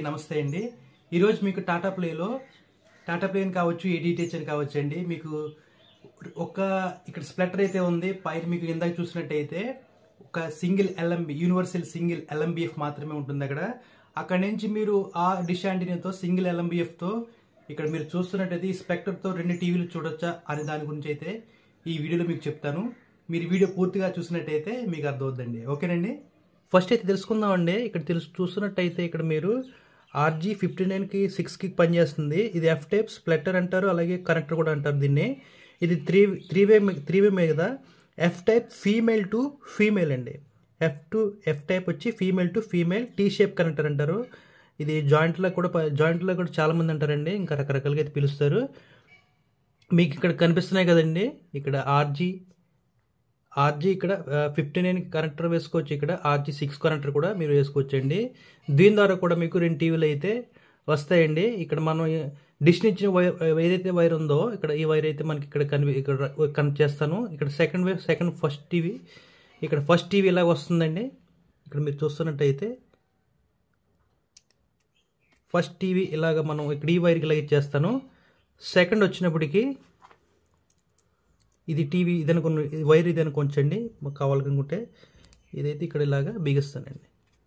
నమస్తే అండి ఈరోజు మీకు టాటా ప్లేలో టాటా ప్లేన్ కావచ్చు ఏడీటీహెచ్ అని కావచ్చు అండి మీకు ఒక ఇక్కడ స్ప్లెటర్ అయితే ఉంది పైన మీకు ఇందాక చూసినట్టయితే ఒక single LMB universal single LMBF మాత్రమే ఉంటుంది అక్కడ అక్కడ నుంచి మీరు ఆ డిష్ యాంటీనాతో సింగిల్ ఎల్ఎంబిఎఫ్తో ఇక్కడ మీరు చూస్తున్నట్టయితే ఈ స్పెక్టర్తో రెండు టీవీలు చూడొచ్చా అనే దాని గురించి అయితే ఈ వీడియోలో మీకు చెప్తాను మీరు వీడియో పూర్తిగా చూసినట్టయితే మీకు అర్థమవుద్దండి ఓకేనండి ఫస్ట్ అయితే తెలుసుకుందామండి ఇక్కడ తెలుసు చూస్తున్నట్టయితే ఇక్కడ మీరు ఆర్జీ ఫిఫ్టీ నైన్కి సిక్స్కి పనిచేస్తుంది ఇది ఎఫ్ టైప్ స్ప్లెటర్ అంటారు అలాగే కనెక్టర్ కూడా అంటారు దీన్ని ఇది three three way three way మీద F type female to female అండి ఎఫ్ టు ఎఫ్ టైప్ వచ్చి female to female T shape connector అంటారు ఇది జాయింట్లో కూడా ప- జాయింట్లో కూడా చాలామంది అంటారండి ఇంకా రకరకాలుగా అయితే పిలుస్తారు మీకు ఇక్కడ కనిపిస్తున్నాయి కదండి ఇక్కడ ఆర్జీ ఆర్జీ ఇక్కడ ఫిఫ్టీ నైన్ కనెక్టర్ వేసుకోవచ్చు ఇక్కడ ఆర్జీ సిక్స్ కనెక్టర్ కూడా మీరు వేసుకోవచ్చు అండి దీని ద్వారా కూడా మీకు రెండు టీవీలు అయితే వస్తాయండి ఇక్కడ మనం డిష్ నుంచి వైర్ ఏదైతే వైర్ ఉందో ఇక్కడ ఈ వైర్ అయితే మనకి ఇక్కడ కనిపి ఇక్కడ కనెక్ట్ చేస్తాను ఇక్కడ second wave second first TV ఇక్కడ ఫస్ట్ టీవీ ఇలాగ వస్తుందండి ఇక్కడ మీరు చూస్తున్నట్టయితే ఫస్ట్ టీవీ ఇలాగ మనం ఇక్కడ ఈ వైర్కి ఇలాగ ఇచ్చేస్తాను సెకండ్ వచ్చినప్పటికి ఇది టీవీ ఇది అనుకున్న ఇది వైర్ ఇది అనుకోవచ్చండి మాకు కావాలనుకుంటే ఇదైతే ఇక్కడ ఇలాగా బిగిస్తానండి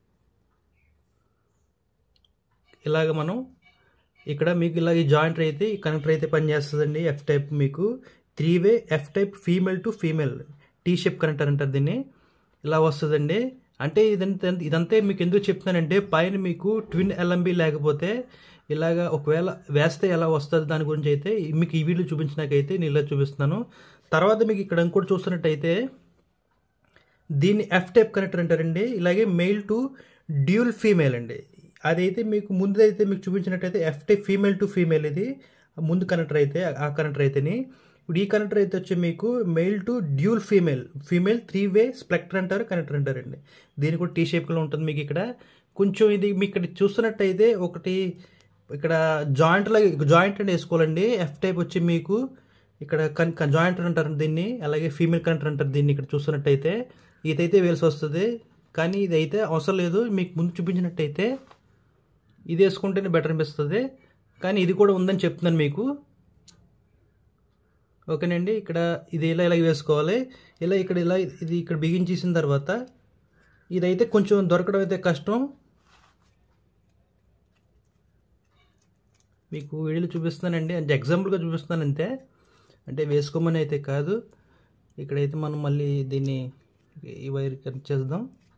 ఇలాగ మనం ఇక్కడ మీకు ఇలాగ ఈ జాయింటర్ అయితే ఈ కనెక్టర్ అయితే పనిచేస్తుందండి ఎఫ్ టైప్ మీకు three way F type female to female T shape connector అంటారు దీన్ని ఇలా వస్తుందండి అంటే ఇదంతా ఇదంతా మీకు ఎందుకు చెప్తున్నానంటే పైన మీకు ట్విన్ ఎల్ఎంబి లేకపోతే ఇలాగ ఒకవేళ వేస్తే ఎలా వస్తుంది దాని గురించి అయితే మీకు ఈ వీడియో చూపించినాకైతే నేను ఇలా చూపిస్తున్నాను తర్వాత మీకు ఇక్కడ ఇంకోటి చూస్తున్నట్టయితే దీన్ని ఎఫ్ టైప్ కనెక్టర్ అంటారండి ఇలాగే మెయిల్ టు డ్యూల్ ఫీమేల్ అండి అదైతే మీకు ముందైతే మీకు చూపించినట్టయితే F type female to female ఇది ముందు కనెక్టర్ అయితే ఆ కనెక్టర్ అయితేని ఇప్పుడు ఈ కనెక్టర్ అయితే వచ్చి మీకు male to dual female female three way splitter అంటారు కనెక్టర్ అంటారండి దీని కూడా టీ షేప్లో ఉంటుంది మీకు ఇక్కడ కొంచెం ఇది మీకు ఇక్కడ చూస్తున్నట్టయితే ఒకటి ఇక్కడ జాయింట్ జాయింట్ అని వేసుకోవాలండి ఎఫ్ టైప్ వచ్చి మీకు ఇక్కడ కన్ జాయింట్ అంటారు దీన్ని అలాగే ఫీమేల్ కనెక్టర్ అంటారు దీన్ని ఇక్కడ చూస్తున్నట్టయితే ఇదైతే వేల్సి వస్తుంది కానీ ఇదైతే అవసరం లేదు మీకు ముందు చూపించినట్టయితే ఇది వేసుకుంటేనే బెటర్ అనిపిస్తుంది కానీ ఇది కూడా ఉందని చెప్తున్నాను మీకు ఓకేనండి ఇక్కడ ఇది ఇలా ఇలా వేసుకోవాలి ఇలా ఇక్కడ ఇలా ఇది ఇక్కడ బిగించేసిన తర్వాత ఇదైతే కొంచెం దొరకడం అయితే కష్టం మీకు వీడియోలు చూపిస్తున్నానండి అంటే ఎగ్జాంపుల్గా చూపిస్తున్నాను అంతే అంటే వేసుకోమని అయితే కాదు ఇక్కడైతే మనం మళ్ళీ దీన్ని ఈ వైర్ కనెక్ట్ చేద్దాం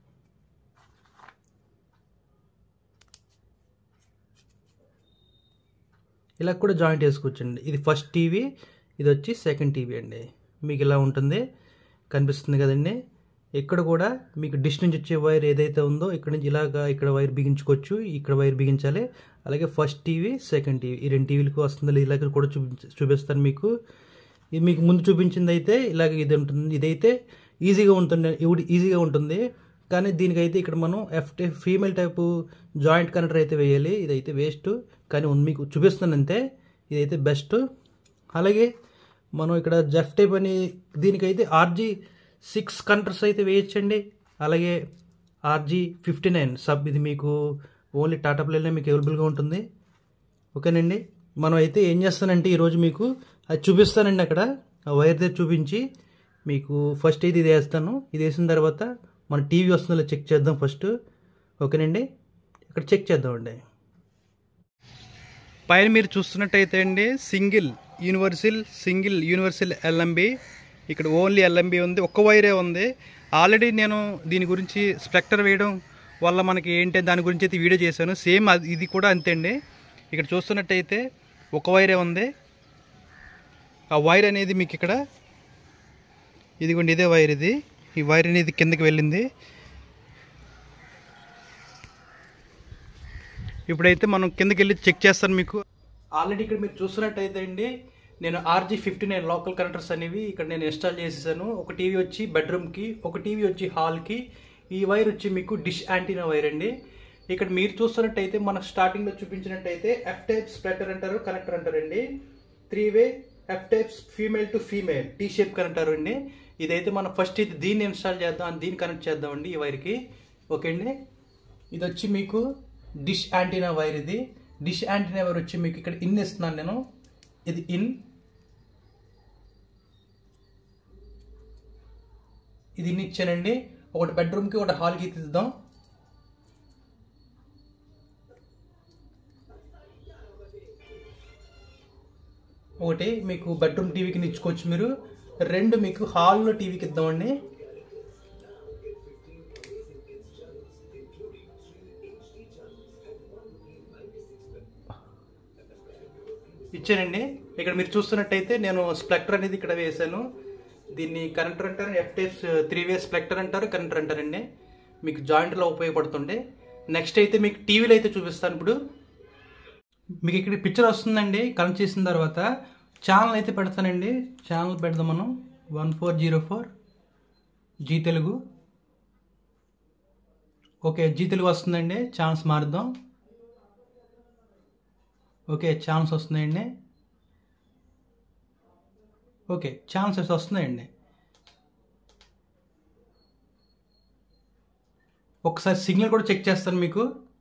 ఇలా కూడా జాయింట్ వేసుకోవచ్చండి ఇది ఫస్ట్ టీవీ ఇది వచ్చి సెకండ్ టీవీ అండి మీకు ఇలా ఉంటుంది కనిపిస్తుంది కదండి ఇక్కడ కూడా మీకు డిష్ నుంచి వచ్చే వైర్ ఏదైతే ఉందో ఇక్కడ నుంచి ఇలాగా ఇక్కడ వైర్ బిగించుకోవచ్చు ఇక్కడ వైర్ బిగించాలి అలాగే ఫస్ట్ టీవీ సెకండ్ టీవీ ఈ రెండు టీవీలకు వస్తుంది ఇలాగ కూడా చూపి చూపిస్తాను మీకు ఇది మీకు ముందు చూపించింది అయితే ఇలాగ ఇది ఉంటుంది ఇదైతే ఈజీగా ఉంటుంది ఇవి ఈజీగా ఉంటుంది కానీ దీనికైతే ఇక్కడ మనం F type female type joint connector అయితే వేయాలి ఇదైతే వేస్ట్ కానీ ఉంది మీకు చూపిస్తాను అంతే ఇదైతే బెస్ట్ అలాగే మనం ఇక్కడ జెఫ్ టైప్ అని దీనికైతే ఆర్జీ సిక్స్ కనెక్టర్స్ అయితే వేయచ్చండి అలాగే ఆర్జీ ఫిఫ్టీ నైన్ సబ్ ఇది మీకు ఓన్లీ టాటా ప్లేనే మీకు అవైలబుల్గా ఉంటుంది ఓకేనండి మనం అయితే ఏం చేస్తానంటే ఈరోజు మీకు అది చూపిస్తానండి అక్కడ ఆ వైర్ దగ్గర చూపించి మీకు ఫస్ట్ అయితే ఇది వేస్తాను ఇది వేసిన తర్వాత మన టీవీ వస్తుందో లేదో చెక్ చేద్దాం ఫస్ట్ ఓకేనండి ఇక్కడ చెక్ చేద్దామండి పైన మీరు చూస్తున్నట్టయితే అండి single universal single universal LMB ఇక్కడ ఓన్లీ ఎల్ఎంబి ఉంది ఒక్క వైరే ఉంది ఆల్రెడీ నేను దీని గురించి స్పెక్టర్ వేయడం వల్ల మనకి ఏంటి దాని గురించి అయితే వీడియో చేశాను సేమ్ అది ఇది కూడా అంతే అండి ఇక్కడ చూస్తున్నట్టయితే ఒక వైరే ఉంది ఆ వైర్ అనేది మీకు ఇక్కడ ఇదిగోండి ఇదే వైర్ ఇది ఈ వైర్ అనేది కిందకి వెళ్ళింది ఇప్పుడైతే మనం కిందకి వెళ్ళి చెక్ చేస్తాను మీకు ఆల్రెడీ ఇక్కడ మీరు చూస్తున్నట్టయితే అండి నేను RG fifty nine local connectors అనేవి ఇక్కడ నేను ఇన్స్టాల్ చేసేసాను ఒక టీవీ వచ్చి బెడ్రూమ్కి ఒక టీవీ వచ్చి హాల్కి ఈ వైర్ వచ్చి మీకు డిష్ యాంటీనా వైర్ అండి ఇక్కడ మీరు చూస్తున్నట్టయితే మనకు స్టార్టింగ్లో చూపించినట్టయితే ఎఫ్ టైప్ స్ప్లెటర్ అంటారు కనెక్టర్ అంటారండి three way F types female to female T shape connector అండి ఇదైతే మనం ఫస్ట్ ఇది దీన్ని ఇన్స్టాల్ చేద్దాం దీన్ని కనెక్ట్ చేద్దామండి ఈ వైర్కి ఓకే అండి ఇది వచ్చి మీకు డిష్ యాంటీనా వైర్ ఇది డిష్ యాంటీనా వైర్ వచ్చి మీకు ఇక్కడ ఇన్ ఇస్తున్నాను నేను ఇది ఇన్ ఇది ఇన్ ఇచ్చానండి ఒకటి బెడ్రూమ్కి ఒకటి హాల్కి తీద్దాం ఒకటి మీకు బెడ్రూమ్ టీవీకి ఇచ్చుకోవచ్చు మీరు రెండు మీకు హాల్లో టీవీకి ఇద్దామండి ఇచ్చానండి ఇక్కడ మీరు చూస్తున్నట్టయితే నేను స్ప్లెక్టర్ అనేది ఇక్కడ వేశాను దీన్ని కరెంటర్ అంటారు F types three way splitter అంటారు కరెంటర్ అంటారండి మీకు జాయింట్లో ఉపయోగపడుతుంది నెక్స్ట్ అయితే మీకు టీవీలో అయితే చూపిస్తాను ఇప్పుడు మీకు ఇక్కడ పిక్చర్ వస్తుందండి కనెక్ట్ చేసిన తర్వాత ఛానల్ అయితే పెడతానండి ఛానల్ పెడదాం మనం one four zero four Zee Telugu okay Zee Telugu వస్తుందండి ఛానల్స్ మారుద్దాం ఓకే ఛానల్స్ వస్తున్నాయండి ఓకే ఛానల్స్ వస్తున్నాయండి ఒకసారి సిగ్నల్ కూడా చెక్ చేస్తాను మీకు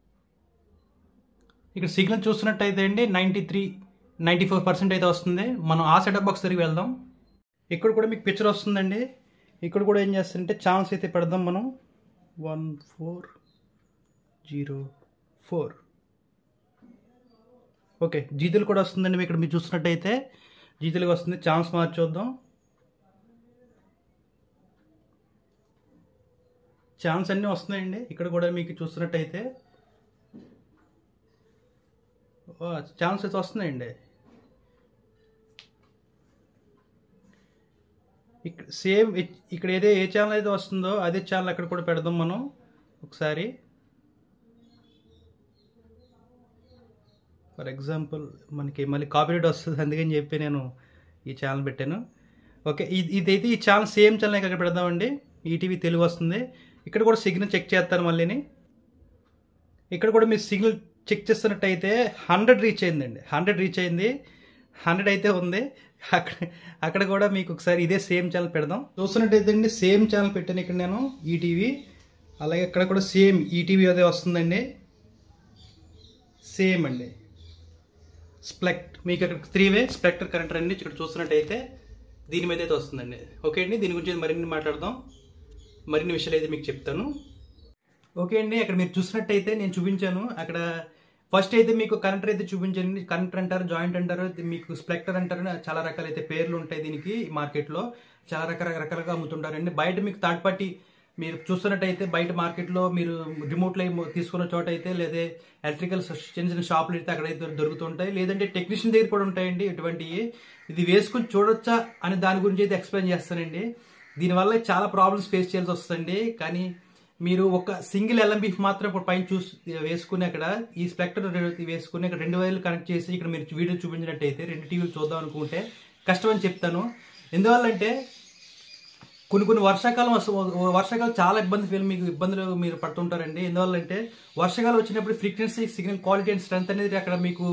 ఇక్కడ సిగ్నల్ చూస్తున్నట్టయితే అండి ninety three ninety four percent అయితే వస్తుంది మనం ఆ సెటప్ బాక్స్ దగ్గరికి వెళ్దాం ఇక్కడ కూడా మీకు పిక్చర్ వస్తుందండి ఇక్కడ కూడా ఏం చేస్తారంటే ఛానల్స్ అయితే పెడదాం మనం one four zero four okay జీతులు కూడా వస్తుందండి మీకు ఇక్కడ మీరు చూస్తున్నట్టయితే జీతులుగా వస్తుంది ఛాన్స్ మార్చొద్దాం ఛాన్స్ అన్నీ వస్తున్నాయండి ఇక్కడ కూడా మీకు చూస్తున్నట్టయితే ఛాన్సెస్ వస్తున్నాయండి ఇక్కడ సేమ్ ఇక్కడ ఏదే ఏ ఛానల్ అయితే వస్తుందో అదే ఛానల్ అక్కడ కూడా పెడదాం మనం ఒకసారి ఫర్ ఎగ్జాంపుల్ మనకి మళ్ళీ కాపీరైట్ వస్తుంది అందుకని చెప్పి నేను ఈ ఛానల్ పెట్టాను ఓకే ఇది ఇదైతే ఈ ఛానల్ సేమ్ ఛానల్ ఇక్కడ పెడదామండి ఈటీవీ తెలుగు వస్తుంది ఇక్కడ కూడా సిగ్నల్ చెక్ చేస్తాను మళ్ళీని ఇక్కడ కూడా మీరు సిగ్నల్ చెక్ చేస్తున్నట్టయితే హండ్రెడ్ రీచ్ అయిందండి హండ్రెడ్ రీచ్ అయింది హండ్రెడ్ అయితే ఉంది అక్కడ అక్కడ కూడా మీకు ఒకసారి ఇదే సేమ్ ఛానల్ పెడదాం చూస్తున్నట్టయితే అండి సేమ్ ఛానల్ పెట్టాను ఇక్కడ నేను ఈటీవీ అలాగే ఇక్కడ కూడా సేమ్ ఈటీవీ అదే వస్తుందండి సేమ్ అండి స్ప్లెక్ట్ మీకు అక్కడ త్రీ వే స్ప్లెక్టర్ కరెంట్ అండి ఇక్కడ చూస్తున్నట్టయితే దీని మీద అయితే వస్తుందండి ఓకే అండి దీని గురించి మరిన్ని మాట్లాడదాం మరిన్ని విషయాలు అయితే మీకు చెప్తాను ఓకే అండి అక్కడ మీరు చూసినట్టయితే నేను చూపించాను అక్కడ ఫస్ట్ అయితే మీకు కరెంటర్ అయితే చూపించండి కరెంటర్ అంటారు జాయింట్ అంటారు మీకు స్ప్లెక్టర్ అంటారు చాలా రకాల అయితే పేర్లు ఉంటాయి దీనికి మార్కెట్లో చాలా రకాల రకాలుగా అమ్ముతుంటారండి బయట మీకు థర్డ్ పార్టీ మీరు చూస్తున్నట్టయితే బయట మార్కెట్లో మీరు రిమోట్లో తీసుకున్న చోట అయితే లేదా ఎలక్ట్రికల్ చిన్న చిన్న షాపులు అయితే అక్కడైతే దొరుకుతుంటాయి లేదంటే టెక్నీషియన్ దగ్గర కూడా ఉంటాయండి ఇటువంటివి ఇది వేసుకుని చూడొచ్చా అని దాని గురించి అయితే ఎక్స్ప్లెయిన్ చేస్తానండి దీనివల్ల చాలా ప్రాబ్లమ్స్ ఫేస్ చేయాల్సి వస్తుంది కానీ మీరు ఒక సింగిల్ ఎల్ఎంబీ మాత్రం ఇప్పుడు పైన చూసి వేసుకుని అక్కడ ఈ స్పెక్టర్ వేసుకుని ఇక్కడ రెండు వైర్లు కనెక్ట్ చేసి ఇక్కడ మీరు వీడియో చూపించినట్టయితే రెండు టీవీలు చూద్దాం అనుకుంటే కష్టం అని చెప్తాను ఎందువల్లంటే కొన్ని కొన్ని వర్షాకాలం వర్షాకాలం చాలా ఇబ్బంది ఫీల్ మీకు ఇబ్బందులు మీరు పడుతుంటారండి ఎందువల్లంటే వర్షాకాలం వచ్చినప్పుడు frequency signal quality and strength అనేది అక్కడ మీకు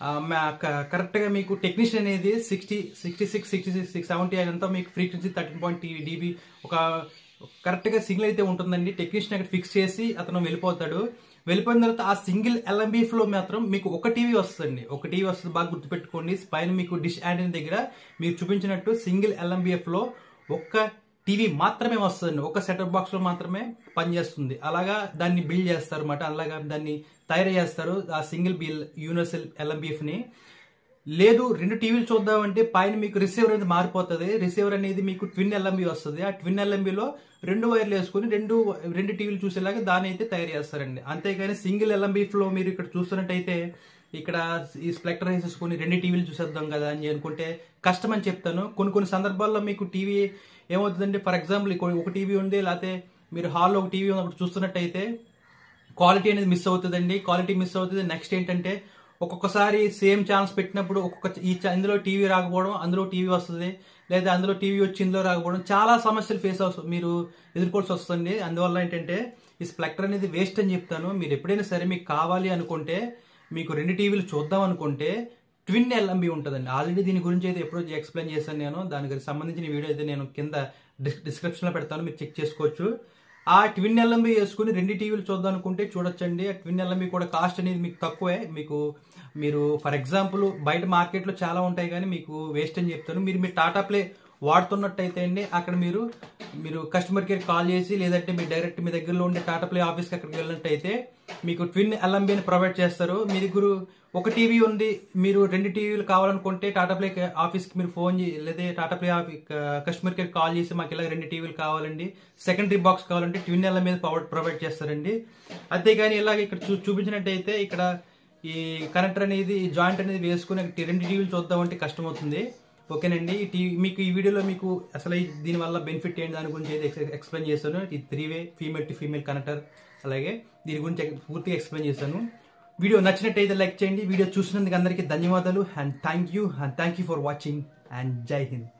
కరెక్ట్గా మీకు టెక్నీషియన్ అనేది sixty sixty six sixty six six seventy అదంతా మీకు ఫ్రీక్వెన్సీ థర్టీన్ పాయింట్ డీబీ ఒక కరెక్ట్గా సిగ్నల్ అయితే ఉంటుందండి టెక్నీషియన్ అక్కడ ఫిక్స్ చేసి అతను వెళ్ళిపోతాడు వెళ్ళిపోయిన తర్వాత ఆ సింగిల్ ఎల్ఎంబీ ఫ్లో మాత్రం మీకు ఒక టీవీ వస్తుంది ఒక టీవీ వస్తుంది బాగా గుర్తుపెట్టుకోండి పైన మీకు డిష్ యాంటీనా దగ్గర మీరు చూపించినట్టు సింగిల్ ఎల్ఎంబిఎఫ్ లో ఒక్క టీవీ మాత్రమే వస్తుంది ఒక సెటప్ బాక్స్ లో మాత్రమే పనిచేస్తుంది అలాగా దాన్ని బిల్డ్ చేస్తారు అనమాట అలాగా దాన్ని తయారు చేస్తారు ఆ సింగిల్ బిల్ యూనివర్సల్ ఎల్ఎంబిఎఫ్ ని లేదు రెండు టీవీలు చూద్దామంటే పైన మీకు రిసీవర్ అనేది మారిపోతుంది రిసీవర్ అనేది మీకు ట్విన్ ఎల్ఎంబి వస్తుంది ఆ ట్విన్ ఎల్ఎంబిలో రెండు వైర్లు వేసుకుని రెండు రెండు టీవీలు చూసేలాగా దాన్ని అయితే తయారు చేస్తారండి అంతేగాని సింగిల్ ఎల్ఎంబి ఫ్లో మీరు ఇక్కడ చూస్తున్నట్టయితే ఇక్కడ ఈ స్ప్లెక్టర్ వేసేసుకుని రెండు టీవీలు చూసేద్దాం కదా అని అనుకుంటే కష్టం అని చెప్తాను కొన్ని కొన్ని సందర్భాల్లో మీకు టీవీ ఏమవుతుందంటే ఫర్ ఎగ్జాంపుల్ ఒక టీవీ ఉంది లేకపోతే మీరు హాల్లో ఒక టీవీ ఉన్నప్పుడు చూస్తున్నట్టయితే క్వాలిటీ అనేది మిస్ అవుతుందండి క్వాలిటీ మిస్ అవుతుంది నెక్స్ట్ ఏంటంటే ఒక్కొక్కసారి సేమ్ ఛానల్స్ పెట్టినప్పుడు ఒక్కొక్క ఈ ఇందులో టీవీ రాకపోవడం అందులో టీవీ వస్తుంది లేదా అందులో టీవీ వచ్చి ఇందులో రాకపోవడం చాలా సమస్యలు ఫేస్ అవ మీరు ఎదుర్కోవాల్సి వస్తుంది అందువల్ల ఏంటంటే ఈ స్ప్లెక్టర్ అనేది వేస్ట్ అని చెప్తాను మీరు ఎప్పుడైనా సరే మీకు కావాలి అనుకుంటే మీకు రెండు టీవీలు చూద్దాం అనుకుంటే ట్విన్ ఎల్ఎంబి ఉంటుందండి ఆల్రెడీ దీని గురించి అయితే ఎప్పుడో ఎక్స్ప్లెయిన్ చేశాను నేను దానికి సంబంధించిన వీడియో అయితే నేను కింద డిస్క్రిప్షన్లో పెడతాను మీరు చెక్ చేసుకోవచ్చు ఆ ట్విన్ ఎల్ఎంబి వేసుకుని రెండు టీవీలు చూద్దాం అనుకుంటే చూడొచ్చండి ఆ ట్విన్ ఎల్ఎంబి కూడా కాస్ట్ అనేది మీకు తక్కువే మీకు మీరు ఫర్ ఎగ్జాంపుల్ బయట మార్కెట్లో చాలా ఉంటాయి కానీ మీకు వేస్ట్ అని చెప్తాను మీరు మీ టాటా ప్లే వాడుతున్నట్టయితే అండి అక్కడ మీరు మీరు కస్టమర్ కేర్ కాల్ చేసి లేదంటే మీరు డైరెక్ట్ మీ దగ్గరలో ఉండే టాటా ప్లే ఆఫీస్కి అక్కడికి వెళ్ళినట్టయితే మీకు ట్విన్ ఎల్ఎంబి అని ప్రొవైడ్ చేస్తారు మీ దగ్గర ఒక టీవీ ఉంది మీరు రెండు టీవీలు కావాలనుకుంటే టాటా ప్లే ఆఫీస్కి మీరు ఫోన్ చే లేదా Tata Play customer care call చేసి మాకు ఇలా రెండు టీవీలు కావాలండి సెకండరీ బాక్స్ కావాలంటే ట్విన్ ఎల్ఎం మీద ప్రొవైడ్ చేస్తారండి అంతేగాని ఇలాగ ఇక్కడ చూ చూపించినట్టయితే ఇక్కడ ఈ కనెక్టర్ అనేది జాయింట్ అనేది వేసుకుని రెండు టీవీలు చూద్దామంటే కష్టం అవుతుంది ఓకేనండి ఈ టీవీ మీకు ఈ వీడియోలో మీకు అసలు ఈ దీనివల్ల బెనిఫిట్ ఏంటి దాని గురించి అయితే ఎక్స్- ఎక్స్ప్లెయిన్ చేస్తాను ఈ three way female to female connector అలాగే దీని గురించి ఎక్- పూర్తిగా ఎక్స్ప్లెయిన్ చేస్తాను వీడియో నచ్చినట్టయితే లైక్ చేయండి వీడియో చూసినందుకు అందరికీ ధన్యవాదాలు and thank you and thank you for watching and జై హింద్